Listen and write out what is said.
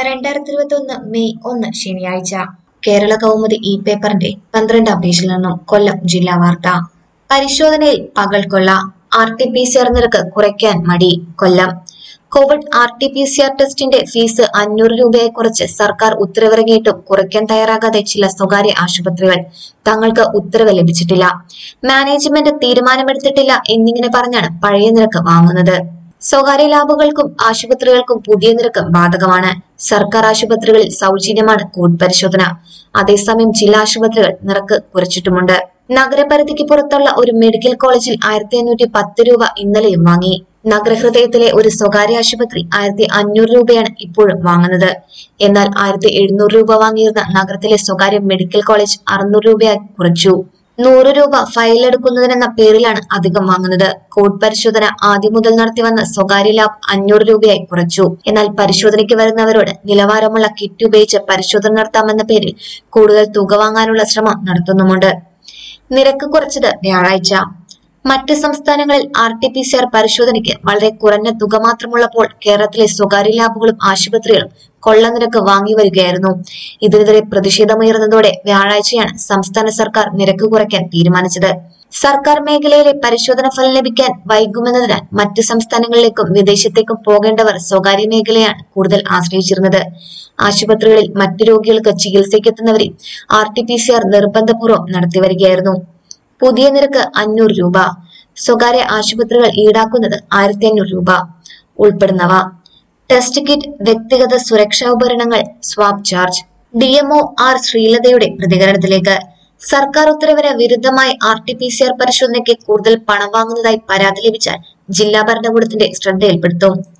രണ്ടായിരത്തി ഇരുപത്തി ഒന്ന് മെയ് ഒന്ന് ശനിയാഴ്ച കേരള കൗമുദി ഇ പേപ്പറിന്റെ പന്ത്രണ്ടാം പേജിൽ നിന്നും കൊല്ലം ജില്ലാ വാർത്ത പരിശോധനയിൽ പകൽക്കൊള്ള R T P C R നിരക്ക് കുറയ്ക്കാൻ മടി Kollam covid R T P C R ടെസ്റ്റിന്റെ ഫീസ് അഞ്ഞൂറ് രൂപയായി കുറച്ച് സർക്കാർ ഉത്തരവിറങ്ങിയിട്ടും കുറയ്ക്കാൻ തയ്യാറാകാതെ ചില സ്വകാര്യ ആശുപത്രികൾ തങ്ങൾക്ക് ഉത്തരവ് ലഭിച്ചിട്ടില്ല മാനേജ്മെന്റ് തീരുമാനമെടുത്തിട്ടില്ല എന്നിങ്ങനെ പറഞ്ഞാണ് പഴയ നിരക്ക് വാങ്ങുന്നത് സ്വകാര്യ ലാബുകൾക്കും ആശുപത്രികൾക്കും പുതിയ നിരക്ക് ബാധകമാണ് സർക്കാർ ആശുപത്രികളിൽ സൗജന്യമാണ് കോവിഡ് പരിശോധന അതേസമയം ചില ആശുപത്രികൾ നിരക്ക് കുറച്ചിട്ടുമുണ്ട് നഗരപരിധിക്ക് പുറത്തുള്ള ഒരു മെഡിക്കൽ കോളേജിൽ ആയിരത്തി അഞ്ഞൂറ്റി പത്ത് രൂപ ഇന്നലെയും വാങ്ങി നഗരഹൃദയത്തിലെ ഒരു സ്വകാര്യ ആശുപത്രി ആയിരത്തി അഞ്ഞൂറ് രൂപയാണ് ഇപ്പോഴും വാങ്ങുന്നത് എന്നാൽ ആയിരത്തി എഴുന്നൂറ് രൂപ വാങ്ങിയിരുന്ന നഗരത്തിലെ സ്വകാര്യ മെഡിക്കൽ കോളേജ് അറുന്നൂറ് രൂപയായി കുറച്ചു നൂറ് രൂപ ഫയൽ എടുക്കുന്നതിനെന്ന പേരിലാണ് അധികം വാങ്ങുന്നത് കോവിഡ് പരിശോധന ആദ്യം മുതൽ നടത്തിവന്ന സ്വകാര്യ ലാബ് അഞ്ഞൂറ് രൂപയായി കുറച്ചു എന്നാൽ പരിശോധനയ്ക്ക് വരുന്നവരോട് നിലവാരമുള്ള കിറ്റ് ഉപയോഗിച്ച് പരിശോധന നടത്താമെന്ന പേരിൽ കൂടുതൽ തുക വാങ്ങാനുള്ള ശ്രമം നടത്തുന്നുമുണ്ട് നിരക്ക് കുറച്ചത് വ്യാഴാഴ്ച മറ്റ് സംസ്ഥാനങ്ങളിൽ R T P C R പരിശോധനയ്ക്ക് വളരെ കുറഞ്ഞ തുക മാത്രമുള്ളപ്പോൾ കേരളത്തിലെ സ്വകാര്യ ലാബുകളും ആശുപത്രികളും കൊള്ളനിരക്ക് വാങ്ങി വരികയായിരുന്നു ഇതിനെതിരെ പ്രതിഷേധമുയർന്നതോടെ വ്യാഴാഴ്ചയാണ് സംസ്ഥാന സർക്കാർ നിരക്ക് കുറയ്ക്കാൻ തീരുമാനിച്ചത് സർക്കാർ മേഖലയിലെ പരിശോധന ഫലം ലഭിക്കാൻ വൈകുമെന്നതിനാൽ മറ്റ് സംസ്ഥാനങ്ങളിലേക്കും വിദേശത്തേക്കും പോകേണ്ടവർ സ്വകാര്യ മേഖലയാണ് കൂടുതൽ ആശ്രയിച്ചിരുന്നത് ആശുപത്രികളിൽ മറ്റു രോഗികൾക്ക് ചികിത്സയ്ക്കെത്തുന്നവരെ R T P C R നിർബന്ധപൂർവ്വം നടത്തിവരികയായിരുന്നു പുതിയ നിരക്ക് അഞ്ഞൂറ് രൂപ സ്വകാര്യ ആശുപത്രികൾ ഈടാക്കുന്നത് ആയിരത്തി അഞ്ഞൂറ് രൂപ ഉൾപ്പെടുന്നവ ടെസ്റ്റ് കിറ്റ് വ്യക്തിഗത സുരക്ഷാ ഉപകരണങ്ങൾ swab charge D M O R ശ്രീലതയുടെ പ്രതികരണത്തിലേക്ക് സർക്കാർ ഉത്തരവിന് വിരുദ്ധമായി R T P C R പരിശോധനയ്ക്ക് കൂടുതൽ പണം വാങ്ങുന്നതായി പരാതി ലഭിച്ചാൽ ജില്ലാ ഭരണകൂടത്തിന്റെ ശ്രദ്ധയിൽപ്പെടുത്തും